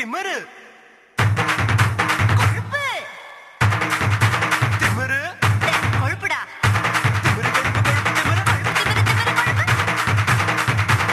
திமிரு கொழுப்பு திமிரு டேய், கொழுப்புடா திமிரு கொழுப்பு கொழுப்பு திமிரு கொழுப்பு திமிரு திமிரு கொழுப்பு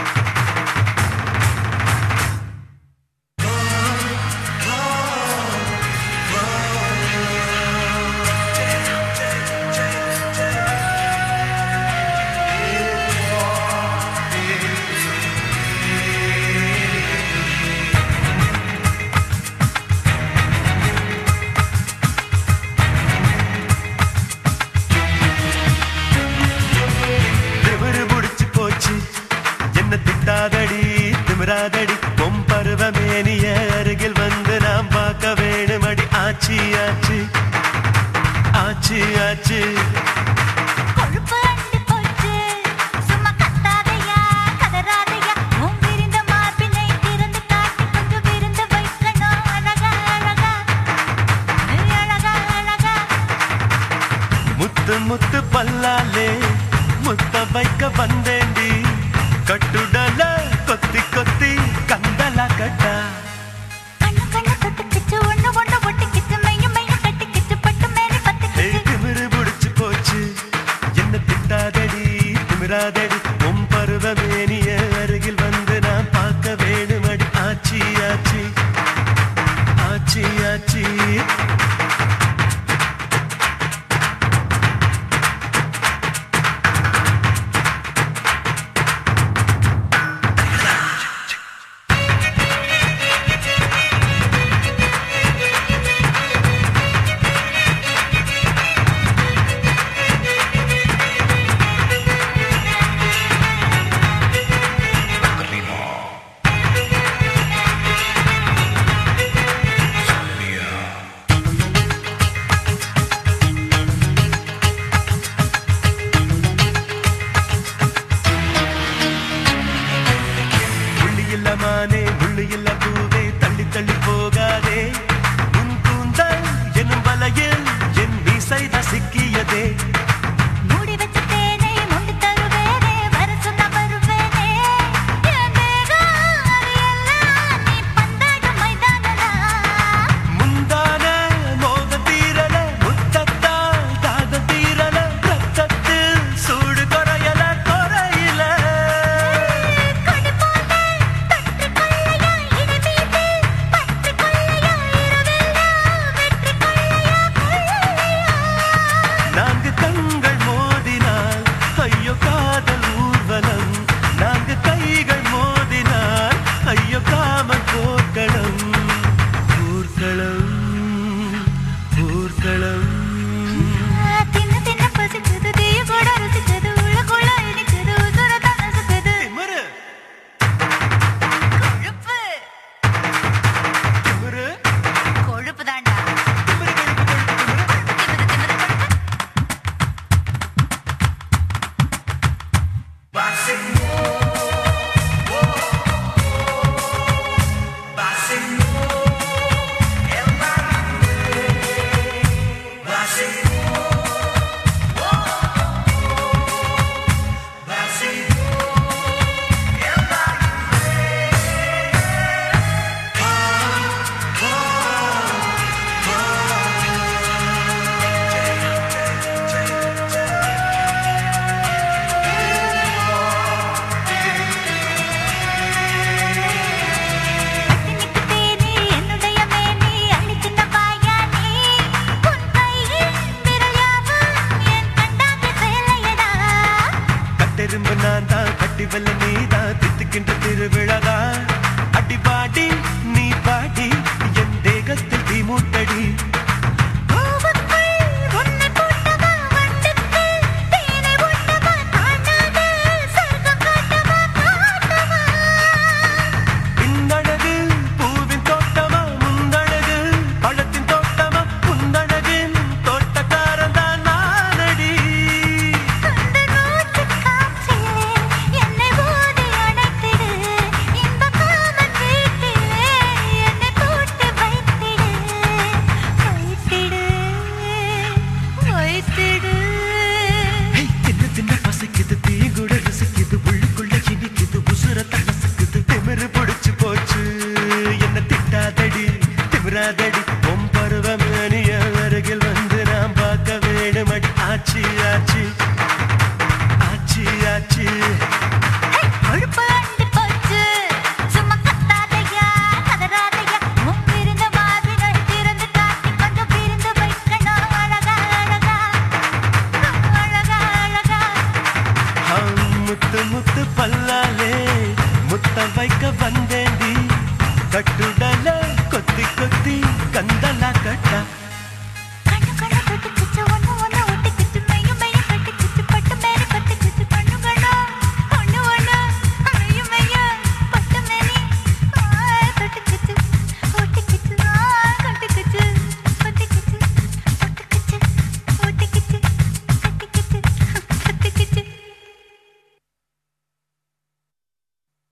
திமிரு முடிச்சு போச்சு என்ன திட்டாதடி திமிராதடி பொம் பருவமேனிய அருகில் வந்து நாம் பார்க்க வேணுமடி ஆச்சி ஆச்சு ஆச்சு ஆச்சு கொழுப்பு அண்டு போச்சு சும்மா கத்தாதையா கதறாதையா உன் விரிந்த மார்பினை திறந்து காட்டி கொஞ்சம் விருந்து வைக்கணும் அழகா அழகா ஏய், அழகா அழகா முத்து முத்து பல்லாலே முத்த வைக்க வந்தேண்டி கட்டுடல கொத்தி கொத்தி கந்தலா கட்டா கண்ணு கண்ணு தொட்டுக்கிச்சு ஒண்ணு ஒண்ணு ஒட்டிக்கிச்சு மையம் மையம் கட்டிக்கிச்சு பட்டு மேலே ஏய் பத்துக்கிச்சு திமிரு முடிச்சு போச்சு என்ன திட்டாதடி திமிராதடி உம் பருவமேனிய அருகில் வந்து நான் பார்க்க வேணுமடி ஆச்சி ஆச்சி ஆச்சி ஆச்சி புள்ளி இல்ல மானே புள்ளி இல்ல பூவே தள்ளி தள்ளி போகாதே உன் கூந்தல் எனும் வலையில் என் மீசை சிக்கியதே மூடி வச்ச தேனை முண்டு தருவேனே வர சொன்னா வருவேனே என் தேகம் அது எல்லாம் நீ பந்தாடும் மைதானடா முந்தான மோக தீரல முத்தத்தால் தாக தீரல ரத்தத்தில் சூடு குறையல குறையில கொடி போல தொட்டு கொள்ளையா இடி மீது பட்டு கொள்ளையா இரவெல்லாம் வெற்றி கொள்ளையா கொள்ளையா நான்கு விடாதடி உன் பருவமேனிய அருகில் வந்து நான் பார்க்க வேணுமடி ஆச்சு ஆச்சு ஆச்சு ஆச்சு ஹே, கொழுப்பு அண்டு போச்சு சும்மா கத்தாதையா கதறாதையா உன் பிரிந்த மாதிரிகள் திறந்து காட்டி கொஞ்சம் பிரிந்து வைக்கணும் அழகா அழகா அழகா அழகா ஆ, முத்து முத்து பல்லாலே முத்தம் வைக்க வந்தேண்டி கட்டுடல கொத்தி கொத்தி கந்தலா கட்ட